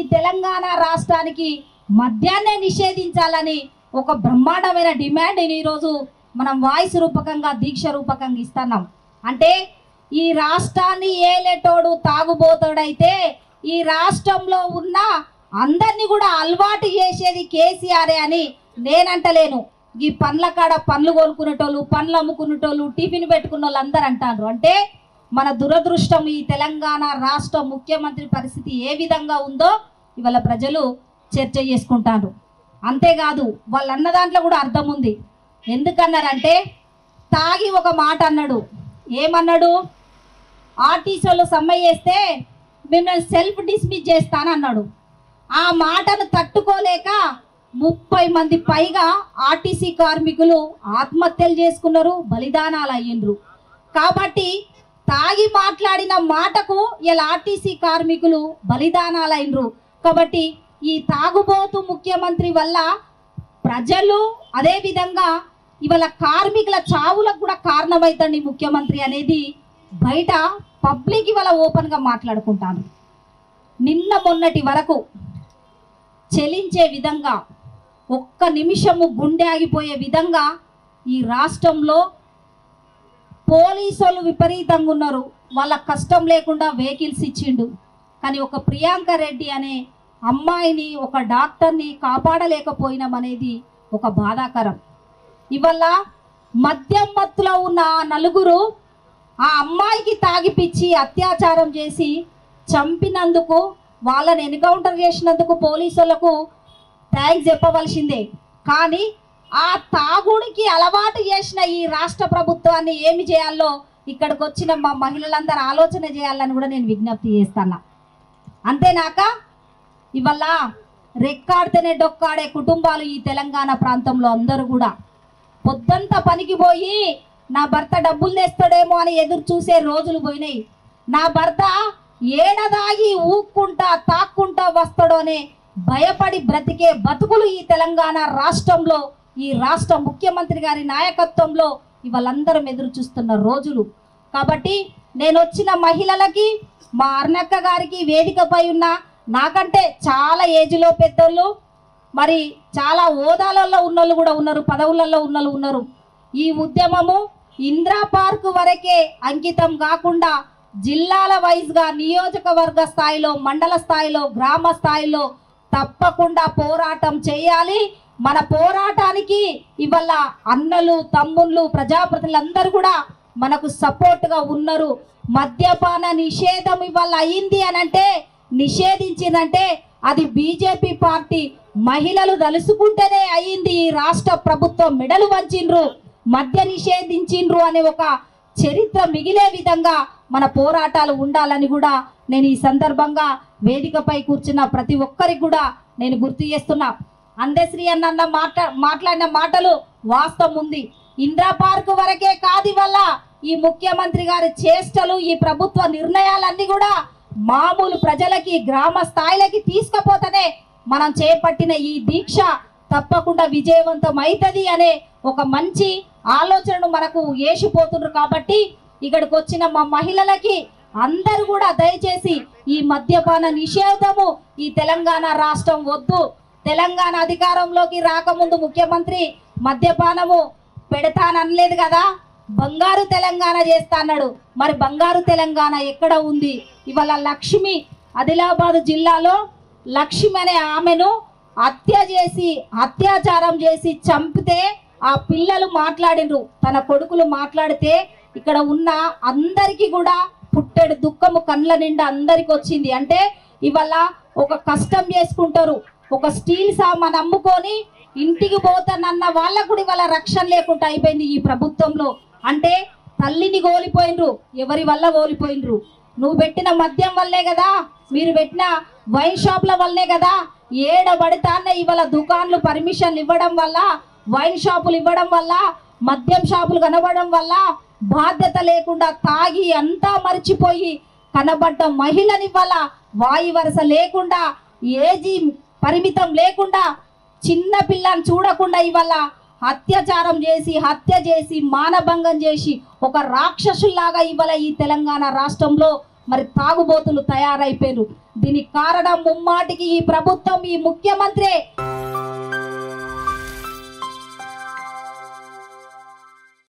తెలంగాణ రాష్ట్రానికి మద్యాన్నే నిషేధించాలని ఒక బ్రహ్మాండమైన డిమాండ్ని ఈరోజు మనం వాయిస్ రూపకంగా దీక్ష రూపకంగా ఇస్తున్నాం అంటే ఈ రాష్ట్రాన్ని ఏలేటోడు తాగుబోతాడైతే ఈ రాష్ట్రంలో ఉన్న అందరినీ కూడా అలవాటు చేసేది కేసీఆరే అని నేనంటలేను ఈ పండ్ల కాడ పండ్లు కొనుక్కునేటోళ్ళు పండ్లు అమ్ముకునేటోళ్ళు టిఫిన్ పెట్టుకున్న వాళ్ళు అందరు అంటారు అంటే మన దురదృష్టం ఈ తెలంగాణ రాష్ట్ర ముఖ్యమంత్రి పరిస్థితి ఏ విధంగా ఉందో ఇవాళ ప్రజలు చర్చ చేసుకుంటారు అంతేకాదు వాళ్ళు అన్న దాంట్లో కూడా అర్థం ఉంది ఎందుకన్నారంటే తాగి ఒక మాట అన్నాడు ఏమన్నాడు ఆర్టీసీ వాళ్ళు సమ్మె చేస్తే మిమ్మల్ని సెల్ఫ్ డిస్మిస్ చేస్తానన్నాడు ఆ మాటను తట్టుకోలేక ముప్పై మంది పైగా ఆర్టీసీ కార్మికులు ఆత్మహత్యలు చేసుకున్నారు బలిదానాలు అయ్యిండ్రు కాబట్టి తాగి మాట్లాడిన మాటకు ఇలా ఆర్టీసీ కార్మికులు బలిదానాలు అయినరు కాబట్టి ఈ తాగుబోతు ముఖ్యమంత్రి వల్ల ప్రజలు అదే విధంగా ఇవాళ కార్మికుల చావులకు కూడా కారణమవుతండి ముఖ్యమంత్రి అనేది బయట పబ్లిక్ ఇవాళ ఓపెన్గా మాట్లాడుకుంటాను నిన్న మొన్నటి వరకు చెలించే విధంగా ఒక్క నిమిషము గుండె ఆగిపోయే విధంగా ఈ రాష్ట్రంలో పోలీసు వాళ్ళు విపరీతంగా ఉన్నారు వాళ్ళ కష్టం లేకుండా వెహికల్స్ ఇచ్చిండు కానీ ఒక ప్రియాంక రెడ్డి అనే అమ్మాయిని ఒక డాక్టర్ని కాపాడలేకపోయినాం అనేది ఒక బాధాకరం ఇవల్ల మద్యం మత్తులో ఉన్న ఆ నలుగురు ఆ అమ్మాయికి తాగిపిచ్చి అత్యాచారం చేసి చంపినందుకు వాళ్ళని ఎన్కౌంటర్ చేసినందుకు పోలీసులకు థ్యాంక్స్ చెప్పవలసిందే కానీ ఆ తాగుడికి అలవాటు చేసిన ఈ రాష్ట్ర ప్రభుత్వాన్ని ఏమి చేయాలో ఇక్కడికి వచ్చిన మా మహిళలందరూ ఆలోచన చేయాలని కూడా నేను విజ్ఞప్తి చేస్తాను అంతేనాక ఇవల్ల రెక్కాడితేనే డొక్కాడే కుటుంబాలు ఈ తెలంగాణ ప్రాంతంలో అందరూ కూడా పొద్దంతా పనికి పోయి నా భర్త డబ్బులు తెస్తాడేమో అని ఎదురు చూసే రోజులు పోయినాయి నా భర్త ఏడదాగి ఊక్కుంటా తాక్కుంటా వస్తాడో అనే భయపడి బ్రతికే బతుకులు ఈ తెలంగాణ రాష్ట్రంలో ఈ రాష్ట్ర ముఖ్యమంత్రి గారి నాయకత్వంలో ఇవాళందరం ఎదురు చూస్తున్న రోజులు కాబట్టి నేను వచ్చిన మహిళలకి మా అర్ణక్క గారికి వేదికపై ఉన్న నాకంటే చాలా ఏజ్లో పెద్దోళ్ళు మరి చాలా హోదాలలో ఉన్నోళ్ళు కూడా ఉన్నారు పదవులలో ఉన్నోళ్ళు ఉన్నారు ఈ ఉద్యమము ఇందిరా పార్క్ వరకే అంకితం కాకుండా జిల్లాల వైజ్గా నియోజకవర్గ స్థాయిలో మండల స్థాయిలో గ్రామ స్థాయిలో తప్పకుండా పోరాటం చేయాలి మన పోరాటానికి ఇవాళ అన్నలు తమ్ముళ్ళు ప్రజాప్రతినిధులందరూ కూడా మనకు సపోర్ట్గా ఉన్నారు మద్యపాన నిషేధం ఇవాళ అయింది అని అంటే నిషేధించిందంటే అది బీజేపీ పార్టీ మహిళలు తలుసుకుంటేనే అయింది ఈ రాష్ట్ర ప్రభుత్వం మెడలు వంచిండ్రు మద్య నిషేధించిండ్రు అనే ఒక చరిత్ర మిగిలే విధంగా మన పోరాటాలు ఉండాలని కూడా నేను ఈ సందర్భంగా వేదికపై కూర్చున్న ప్రతి ఒక్కరికి కూడా నేను గుర్తు చేస్తున్నా అందశ్రీ అన్న మాట్లా మాట్లాడిన మాటలు వాస్తవం ఉంది ఇందిరా పార్క్ వరకే కాదు వల్ల ఈ ముఖ్యమంత్రి గారి చేష్టలు ఈ ప్రభుత్వ నిర్ణయాలన్నీ కూడా మామూలు ప్రజలకి గ్రామ స్థాయిలకి తీసుకుపోతేనే మనం చేపట్టిన ఈ దీక్ష తప్పకుండా విజయవంతం అవుతుంది అనే ఒక మంచి ఆలోచనను మనకు వేసిపోతున్నారు కాబట్టి ఇక్కడికి వచ్చిన మా మహిళలకి అందరూ కూడా దయచేసి ఈ మద్యపాన నిషేధము ఈ తెలంగాణ రాష్ట్రం వద్దు తెలంగాణ అధికారంలోకి రాకముందు ముఖ్యమంత్రి మద్యపానము పెడతాననలేదు కదా బంగారు తెలంగాణ చేస్తా అన్నాడు మరి బంగారు తెలంగాణ ఎక్కడ ఉంది ఇవాళ లక్ష్మి ఆదిలాబాద్ జిల్లాలో లక్ష్మి అనే ఆమెను హత్య చేసి అత్యాచారం చేసి చంపితే ఆ పిల్లలు మాట్లాడిండ్రు తన కొడుకులు మాట్లాడితే ఇక్కడ ఉన్న అందరికీ కూడా పుట్టెడు దుఃఖము కండ్ల నిండా అందరికి వచ్చింది అంటే ఇవాళ ఒక కష్టం చేసుకుంటారు ఒక స్టీల్ సామాన్ అమ్ముకొని ఇంటికి పోతానన్న వాళ్ళకు కూడా ఇవాళ రక్షణ లేకుండా అయిపోయింది ఈ ప్రభుత్వంలో అంటే తల్లిని కోల్పోయినరు ఎవరి వల్ల కోల్పోయినరు నువ్వు పెట్టిన మద్యం వల్లే కదా మీరు పెట్టిన వైన్ షాప్ల వల్లే కదా ఏడబడితానే ఇవాళ దుకాన్లు పర్మిషన్లు ఇవ్వడం వల్ల వైన్ షాపులు ఇవ్వడం వల్ల మద్యం షాపులు కనబడడం వల్ల బాధ్యత లేకుండా తాగి అంతా మర్చిపోయి కనబడ్డ మహిళని వల్ల వాయి వరస లేకుండా ఏజీ పరిమితం లేకుండా చిన్న పిల్లని చూడకుండా ఇవాళ అత్యాచారం చేసి హత్య చేసి మానభంగం చేసి ఒక రాక్షసుల్లాగా ఇవాళ ఈ తెలంగాణ రాష్ట్రంలో మరి తాగుబోతులు తయారైపోయారు దీనికి కారణం ముమ్మాటికి ఈ ప్రభుత్వం ఈ ముఖ్యమంత్రే